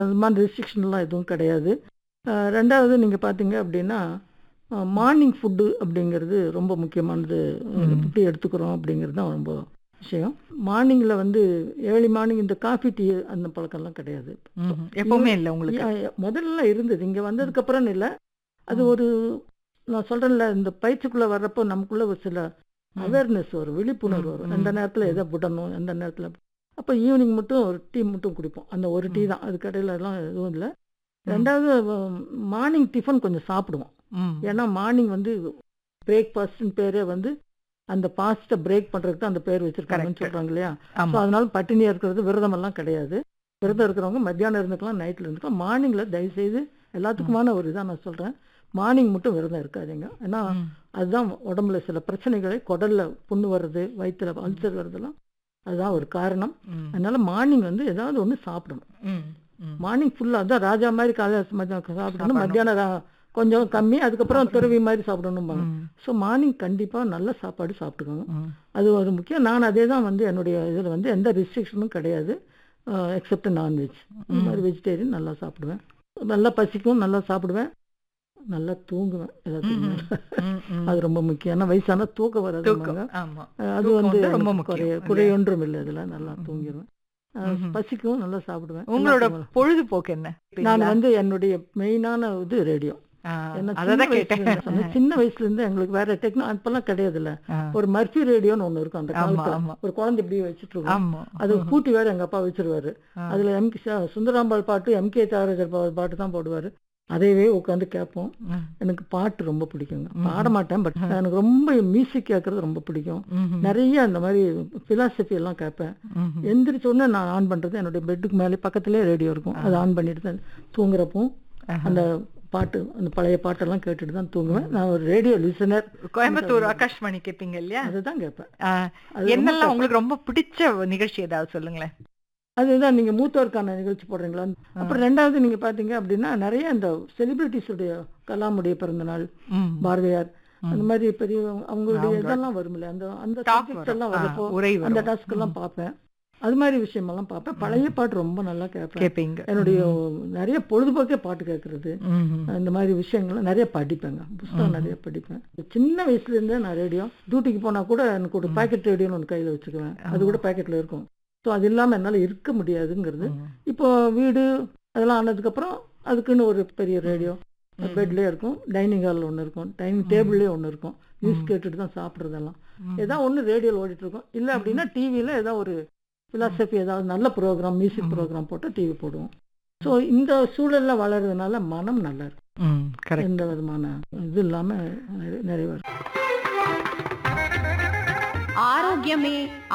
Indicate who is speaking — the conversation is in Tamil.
Speaker 1: அது மாதிரி ரெஸ்ட்ரிக்ஷன்லாம் எதுவும் கிடையாது அஹ் ரெண்டாவது நீங்கள் பார்த்தீங்க அப்படின்னா மார்னிங் ஃபுட்டு அப்படிங்கிறது ரொம்ப முக்கியமானது
Speaker 2: ம்.
Speaker 1: எப்படி எடுத்துக்கிறோம் அப்படிங்கிறது தான் ரொம்ப விஷயம் மார்னிங்கில் வந்து ஏர்லி மார்னிங் இந்த காஃபி டீ அந்த பழக்கம்லாம் கிடையாது
Speaker 2: ம்ஹும். எப்பவுமே இல்ல உங்களுக்கு
Speaker 1: யா- முதல்ல இருந்தது இங்கே வந்ததுக்கப்புறம் இல்லை அது ஒரு நான் சொல்கிறேன்ல இந்த பயிற்சிக்குள்ளே வர்றப்போ நமக்குள்ள ஒரு சில
Speaker 2: ம்.
Speaker 1: அவேர்னஸ் வரும் விழிப்புணர்வு
Speaker 2: ம்,
Speaker 1: வரும்
Speaker 2: ம்,
Speaker 1: எந்த நேரத்தில் எதை விடணும் எந்த நேரத்தில் அப்போ ஈவினிங் மட்டும் ஒரு டீ மட்டும் குடிப்போம் அந்த ஒரு டீ தான் அது கடையில எல்லாம் எதுவும் இல்லை ரெண்டாவது மார்னிங் டிஃபன் கொஞ்சம் சாப்பிடுவோம்
Speaker 2: ம்.
Speaker 1: ஏன்னா மார்னிங் வந்து பிரேக்ஃபாஸ்ட்னு பேரே வந்து அந்த பாஸ்ட்டை பிரேக் பண்ணுறதுக்கு தான் அந்த பேர் வச்சிருக்காங்கன்னு
Speaker 2: Correct.
Speaker 1: சொல்கிறாங்க இல்லையா ஸோ
Speaker 2: ஆமா
Speaker 1: அதனால பட்டினியாக இருக்கிறது விரதமெல்லாம் கிடையாது விரதம் இருக்கிறவங்க மத்தியானம் இருந்துக்கலாம் நைட்டில் இருந்துக்கலாம் மார்னிங்கில் தயவுசெய்து எல்லாத்துக்குமான ஒரு இதாக நான் சொல்கிறேன் மார்னிங் மட்டும் விரதம் இருக்காதீங்க ஏன்னா
Speaker 2: ம்.
Speaker 1: அதுதான் உடம்புல சில பிரச்சனைகளை குடல்ல புண்ணு வர்றது வயிற்றுல அல்சர் வர்றதெல்லாம் அதுதான் ஒரு காரணம்
Speaker 2: ம்.
Speaker 1: அதனால மார்னிங் வந்து ஏதாவது ஒன்று சாப்பிடணும்
Speaker 2: ம். ம்.
Speaker 1: மார்னிங் ஃபுல்லாக தான் ராஜா மாதிரி காலை மத்தியானம் சாப்பிடணும்
Speaker 2: சாப்பிடணும்.
Speaker 1: மத்தியானம் ரா- கொஞ்சம் கம்மி அதுக்கப்புறம் துறவி மாதிரி சாப்பிடணும்பாங்க
Speaker 2: ம்.
Speaker 1: ஸோ மார்னிங் கண்டிப்பாக நல்ல சாப்பாடு சாப்பிட்டுக்கோங்க
Speaker 2: ம்.
Speaker 1: அது ஒரு முக்கியம் நான் அதே தான் வந்து என்னுடைய இதில் வந்து எந்த ரெஸ்ட்ரிக்ஷனும் கிடையாது எக்ஸப்ட் நான்வெஜ் இந்த மாதிரி வெஜிடேரியன் நல்லா சாப்பிடுவேன் நல்லா பசிக்கும் நல்லா சாப்பிடுவேன் நல்லா தூங்குவேன் எல்லாத்துக்குமே
Speaker 2: ம். ம்.
Speaker 1: அது ரொம்ப முக்கியம் ஏன்னா வயசான தூக்கம் வராதுங்க
Speaker 2: தூக்கம் ஆமா
Speaker 1: அது
Speaker 2: தூக்கம்
Speaker 1: வந்து
Speaker 2: வந்து ரொம்ப
Speaker 1: எனக்கு
Speaker 2: முக்கியம்,
Speaker 1: குறைய
Speaker 2: இல்லையா?
Speaker 1: குறையொன்றும் இல்லை இதுல நல்லா தூங்கிடுவேன் அஹ்
Speaker 2: ம்ஹும்.
Speaker 1: பசிக்கும் நல்லா சாப்பிடுவேன்
Speaker 2: உங்களோட
Speaker 1: எல்லாத்துக்கும்
Speaker 2: பொழுதுபோக்கு என்ன
Speaker 1: நான் வந்து என்னுடைய மெயினான இது ரேடியோ
Speaker 2: ஆ,
Speaker 1: ஏன்னா சின்ன
Speaker 2: அததான்
Speaker 1: வயசுல
Speaker 2: கேட்டேன்
Speaker 1: இருந்து சொன்னேன். சின்ன வயசுல இருந்து எங்களுக்கு வேற டெக்னோ அப்பெல்லாம் கிடையாதுல்ல
Speaker 2: ஆ.
Speaker 1: ஒரு மர்ஃபி ரேடியோன்னு ஒண்ணு இருக்கும் அந்த
Speaker 2: ஆமா,
Speaker 1: காலத்துல
Speaker 2: ஆமா.
Speaker 1: ஒரு குழந்தை இப்படி வச்சுட்டு இருக்கோம்
Speaker 2: ஆமா
Speaker 1: அது பூட்டி வேற எங்க அப்பா வச்சிருவாரு
Speaker 2: ஆ.
Speaker 1: அதுல எம் சுந்தராம்பாள் பாட்டு எம் கே தியாகராஜர் பா- பாட்டு தான் போடுவாரு அதையவே உட்காந்து கேட்போம்
Speaker 2: ம்.
Speaker 1: எனக்கு பாட்டு ரொம்ப பிடிக்குங்க
Speaker 2: ம்ஹும்.
Speaker 1: பாட மாட்டேன் பட் எனக்கு ரொம்ப மியூசிக் கேட்கறது ரொம்ப பிடிக்கும்
Speaker 2: ம்ஹும்.
Speaker 1: நிறைய அந்த மாதிரி பிலாசபி எல்லாம் கேட்பேன்
Speaker 2: ம்ஹும்.
Speaker 1: எந்திரிச்ச உடனே நான் ஆன் பண்றது என்னுடைய பெட்டுக்கு மேலே பக்கத்துலேயே ரேடியோ இருக்கும் அதை ஆன் பண்ணிட்டு தான் தூங்குறப்போ
Speaker 2: ஆஹா.
Speaker 1: அந்த பாட்டு அந்த பழைய பாட்டெல்லாம் கேட்டுட்டு தான் தூங்குவேன் நான் ஒரு ரேடியோ லிசனர்
Speaker 2: கோயம்புத்தூர் ஆகாஷ்வாணி கேப்பீங்க இல்லையா
Speaker 1: அதுதான் கேட்பேன்
Speaker 2: ஆ,
Speaker 1: அது ரொம்ப
Speaker 2: என்னெல்லாம் உங்களுக்கு ரொம்ப பிடிச்ச நிகழ்ச்சி ஏதாவது சொல்லுங்களேன்
Speaker 1: அதுதான் நீங்க மூத்தோருக்கான நிகழ்ச்சி போடுறீங்களா அப்புறம் ரெண்டாவது நீங்க பாத்தீங்க அப்படின்னா நிறைய இந்த செலிபிரிட்டிஸுடைய கலாமுடைய பிறந்த நாள்
Speaker 2: ம்.
Speaker 1: பாரதியார் அந்த மாதிரி பெரிய அவங்களுடைய
Speaker 2: அவங்க-
Speaker 1: இதெல்லாம் வரும்ல அந்த அந்த
Speaker 2: Talk
Speaker 1: subjects
Speaker 2: வரும்.
Speaker 1: எல்லாம்
Speaker 2: ஆ,
Speaker 1: வரப்போ
Speaker 2: உரை
Speaker 1: அந்த
Speaker 2: வரும்.
Speaker 1: டாஸ்க் எல்லாம் பார்ப்பேன் அது மாதிரி விஷயமெல்லாம் பார்ப்பேன் பழைய பாட்டு ரொம்ப நல்லா கேட்பேன்
Speaker 2: கேப்பீங்க
Speaker 1: என்னுடைய நிறைய பொழுதுபோக்கே பாட்டு கேட்கறது
Speaker 2: ம்ஹும்.
Speaker 1: இந்த மாதிரி விஷயங்கள்லாம் நிறைய படிப்பேங்க புஸ்தகம் நிறைய படிப்பேன் சின்ன வயசுல இருந்தே நான் ரேடியோ டியூட்டிக்கு போனா கூட எனக்கு ஒரு பாக்கெட் ரேடியோன்னு ஒன்று கையில வச்சுக்குவேன் அது கூட பாக்கெட்ல இருக்கும் ஸோ அது இல்லாம என்னால இருக்க முடியாதுங்கிறது
Speaker 2: ம்.
Speaker 1: இப்போ வீடு அதெல்லாம் ஆனதுக்கப்புறம் அதுக்குன்னு ஒரு பெரிய ரேடியோ பெட்லேயே இருக்கும் டைனிங் ஹாலில் ஒன்று இருக்கும் டைனிங் டேபிள்லேயே ஒன்று இருக்கும் நியூஸ் கேட்டுட்டு தான் சாப்பிட்றதெல்லாம்
Speaker 2: ம்.
Speaker 1: ஏதாவது ஒன்று ரேடியோவில் ஓடிட்டு இருக்கும் இல்லை அப்படின்னா டிவியில் ஏதாவது ஒரு ஃபிலாசபி ஏதாவது நல்ல ப்ரோக்ராம் மியூசிக் ப்ரோக்ராம் போட்டு டிவி போடுவோம் ஸோ இந்த சூழல்ல வளர்றதுனால மனம் நல்லா இருக்கும்
Speaker 2: ம் கரெக்ட்
Speaker 1: எந்த விதமான இது இல்லாமல் நிறைவேறும்
Speaker 3: ஆரோக்கியமே